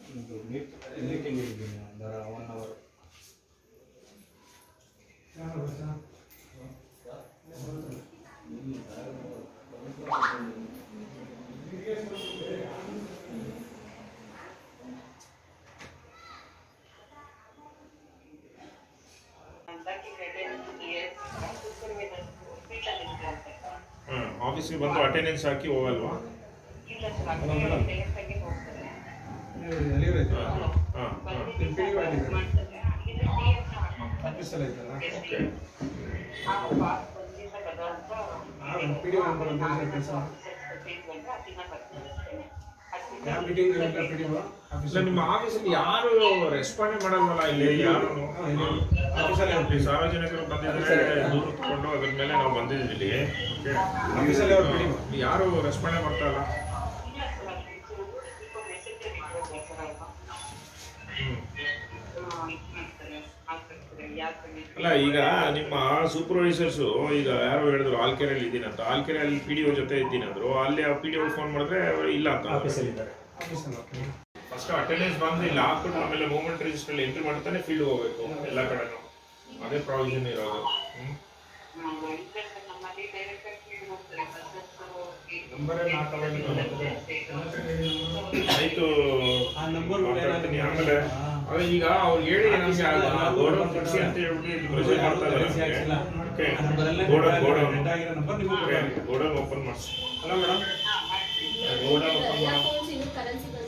ಇದು meet meeting ಇದ್ದೀನಿ ಒಂದು ಒನ್ ಅವರ್ ಹಾಂ ಆಫೀಸಿಗೆ ಬಂದು ಅಟೆಂಡೆನ್ಸ್ ಹಾಕಿ ಹೋಗಲ್ವಾ ಎಲ್ಲಿವರೆ ಹಾಂ ಹಾಂ ಆಫೀಸಲ್ಲಿ ಐತಲ್ಲ ಓಕೆ ಪಿ ಡಿ ನಂಬರ್ ಅಂತ ಕೆಲಸ ಯಾವ ಮೀಟಿಂಗ್ ಪಿ ಡಿ ಇಲ್ಲ ಆಫೀಸಲ್ಲಿ ನಿಮ್ಮ ಆಫೀಸಲ್ಲಿ ಯಾರು ರೆಸ್ಪಾಂಡೇ ಮಾಡಲ್ವಲ್ಲ ಇಲ್ಲಿ ಯಾರು ಆಫೀಸಲ್ಲಿ ಇಲ್ಲಿ ಸಾರ್ವಜನಿಕರು ಬಂದಿದ್ರೆ ದೂರ ತಗೊಂಡು ಅದ್ರ ಮೇಲೆ ನಾವು ಬಂದಿದ್ದೀವಿ ಓಕೆ ಆಫೀಸಲ್ಲಿ ಅವ್ರು ಬಿಡಿ ಯಾರು ರೆಸ್ಪಾಂಡೇ ಮಾಡ್ತಾ ಇಲ್ಲ ಅಲ್ಲ ಈಗ ನಿಮ್ಮ ಸೂಪರ್ವೈಸರ್ಸು ಈಗ ಯಾರೋ ಹೇಳಿದ್ರು ಆಲ್ಕೆರೆಯಲ್ಲಿ ಇದ್ದೀನಿ ಅಂತ ಆಲ್ಕೆರೆಯಲ್ಲಿ ಪಿ ಡಿ ಒ ಜೊತೆ ಇದ್ದೀನಿ ಅಂದ್ರು ಅಲ್ಲಿ ಆ ಪಿ ಡಿ ಒ ಫೋನ್ ಮಾಡಿದ್ರೆ ಇಲ್ಲ ಅಂತ ಆಫೀಸಲ್ಲಿ ಇದ್ದಾರೆ ಆಫೀಸಲ್ಲಿ ಫಸ್ಟ್ ಅಟೆಂಡೆನ್ಸ್ ಬಂದು ಇಲ್ಲಿ ಹಾಕ್ಬಿಟ್ಟು ಆಮೇಲೆ ಮೂವ್ಮೆಂಟ್ ರಿಜಿಸ್ಟರ್ ಎಂಟ್ರಿ ಮಾಡ್ತಾನೆ ಫೀಲ್ಡ್ ಹೋಗ್ಬೇಕು ಎಲ್ಲ ಕಡೆನೂ ಅದೇ ಪ್ರಾವಿಷನ್ ಇರೋದು ಹ್ಮ್. ನಂಬರೇ ನಾಟ್ ಆಯ್ತು ಆ ನಂಬರ್ ಮಾತಾಡ್ತೀನಿ ಆಮೇಲೆ ಅದೇ ಈಗ ಅವ್ರು ಹೇಳಿ ನಮ್ಗೆ ಗೋಡೌನ್ ಕಟ್ಸಿ ಅಂತ ಹೇಳ್ಬಿಟ್ಟು ಇಲ್ಲಿ ಮೆಸೇಜ್ ಮಾಡ್ತಾ ಇದ್ದಾರೆ ನಮ್ಗೆ. ಓಕೆ ಗೋಡೌನ್ ಗೋಡೌನ್ ನಂಬರ್ ನಿಮಗೆ ಗೋಡೌನ್ ಓಪನ್ ಮಾಡಿಸಿ ಅಲ್ಲ ಮೇಡಮ್ ಗೋಡೌನ್ ಓಪನ್ ಎಲ್ಲ ಮಾಡಿ ಫೋನ್ಸ್ ಇನ್ನು ಕರೆನ್ಸಿ